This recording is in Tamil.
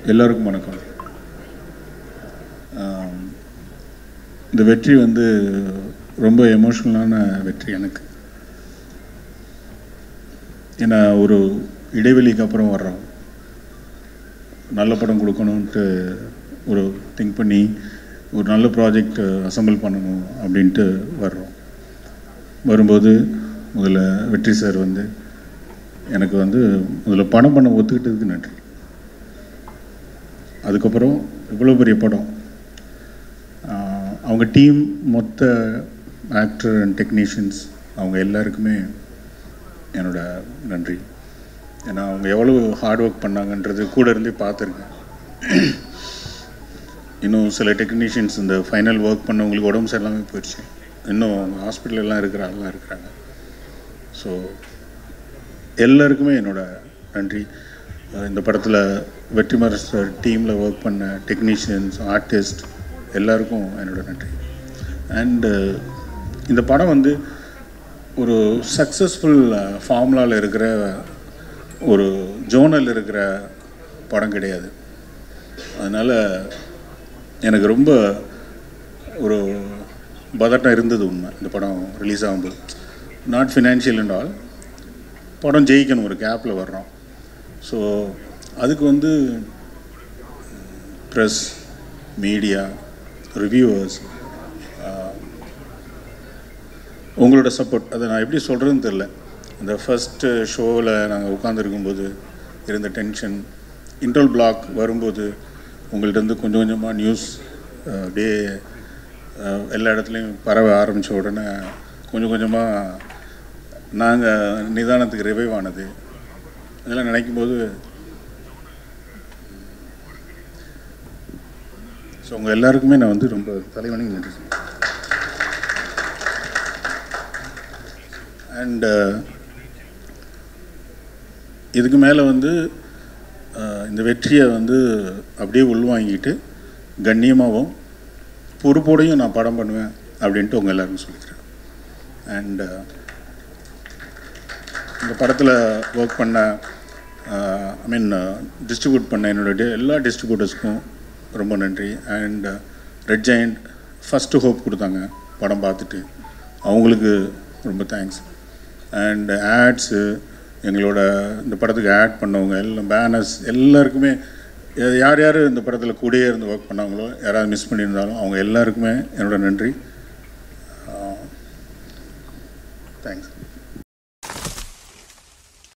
எல்லோருக்கும் வணக்கம் ஆம், இந்த வெற்றி வந்து ரொம்ப எமோஷ்னலான வெற்றி எனக்கு ஏன்னா ஒரு இடைவெளிக்கு அப்புறம் வர்றோம் நல்ல படம் கொடுக்கணுன்ட்டு ஒரு திங்க் பண்ணி ஒரு நல்ல ப்ராஜெக்ட் அசம்பிள் பண்ணணும் அப்படின்ட்டு வர்றோம் வரும்போது முதல்ல வெற்றி சார் வந்து எனக்கு வந்து முதல்ல படம் பண்ண ஒத்துக்கிட்டதுக்கு நன்றி அதுக்கப்புறம் இவ்வளோ பெரிய படம் ஆஹ் அவங்க டீம் மொத்த ஆக்டர் அண்ட் டெக்னீஷியன்ஸ் அவங்க எல்லாருக்குமே என்னோட நன்றி ஏன்னா அவங்க எவ்வளோ ஹார்ட் ஒர்க் பண்ணாங்கன்றது கூட இருந்தே பார்த்துருக்கேன் இன்னும் சில டெக்னீஷியன்ஸ் இந்த ஃபைனல் ஒர்க் பண்ணவங்களுக்கு உடம்பு சரியில்லாமல் போயிடுச்சு இன்னும் அவங்க ஹாஸ்பிட்டலெல்லாம் இருக்கிற ஆள்லாம் இருக்கிறாங்க ஸோ எல்லாருக்குமே என்னோட நன்றி அஹ் இந்த படத்தில் வெற்றிமாற சார் டீமில் ஒர்க் பண்ண டெக்னீஷியன்ஸ் ஆர்டிஸ்ட் எல்லாருக்கும் என்னோட நன்றி அண்டு இந்த படம் வந்து ஒரு சக்ஸஸ்ஃபுல் ஃபார்முலாவில் இருக்கிற ஒரு ஜோனல் இருக்கிற படம் கிடையாது அதனால் எனக்கு ரொம்ப ஒரு பதட்டம் இருந்தது உண்மை இந்த படம் ரிலீஸ் ஆகும்போது நாட் ஃபினான்ஷியல் அண்ட் ஆல் படம் ஜெயிக்கணும் ஒரு கேப்பில் வர்றோம் ஸோ அதுக்கு வந்து ப்ரெஸ் மீடியா ரிவ்யூவர்ஸ் உங்களோட சப்போர்ட் அதை நான் எப்படி சொல்கிறதுன்னு தெரில இந்த ஃபஸ்ட்டு ஷோவில் நாங்கள் உட்காந்துருக்கும்போது இருந்த டென்ஷன் இன்டர்வல் பிளாக் வரும்போது உங்கள்ட்ட இருந்து கொஞ்சம் கொஞ்சமாக நியூஸ் அப்படியே அஹ், எல்லா இடத்துலையும் பரவ ஆரம்பித்த உடனே கொஞ்சம் கொஞ்சமாக நாங்கள் நிதானத்துக்கு ரிவைவ் ஆனது இதெல்லாம் நினைக்கும் போது ஸோ உங்கள் எல்லாருக்குமே நான் வந்து ரொம்ப தலைவணங்கி நன்றி அண்டு இதுக்கு மேலே வந்து அஹ், இந்த வெற்றியை வந்து அப்படியே உள்வாங்கிட்டு கண்ணியமாகவும் பொறுப்போடையும் நான் படம் பண்ணுவேன் அப்படின்ட்டு உங்கள் எல்லாருக்கும் சொல்லிக்கிறேன் அண்டு இந்த படத்தில் ஒர்க் பண்ண ஐ மீன் டிஸ்ட்ரிபியூட் பண்ண என்னோட டி- எல்லா டிஸ்ட்ரிபியூட்டர்ஸ்க்கும் ரொம்ப நன்றி and red giant first hope கொடுத்தாங்க படம் பார்த்துட்டு அவங்களுக்கு ரொம்ப தேங்க்ஸ் அண்ட் ஆட்ஸு எங்களோட இந்த படத்துக்கு ஆட் பண்ணவங்க எல்லாம் பேனர்ஸ் எல்லாருக்குமே யா- யார் யார் இந்த படத்தில் கூடயே இருந்து ஒர்க் பண்ணாங்களோ யாராவது மிஸ் பண்ணியிருந்தாலும் அவங்க எல்லாருக்குமே என்னோட நன்றி தேங்க்ஸ்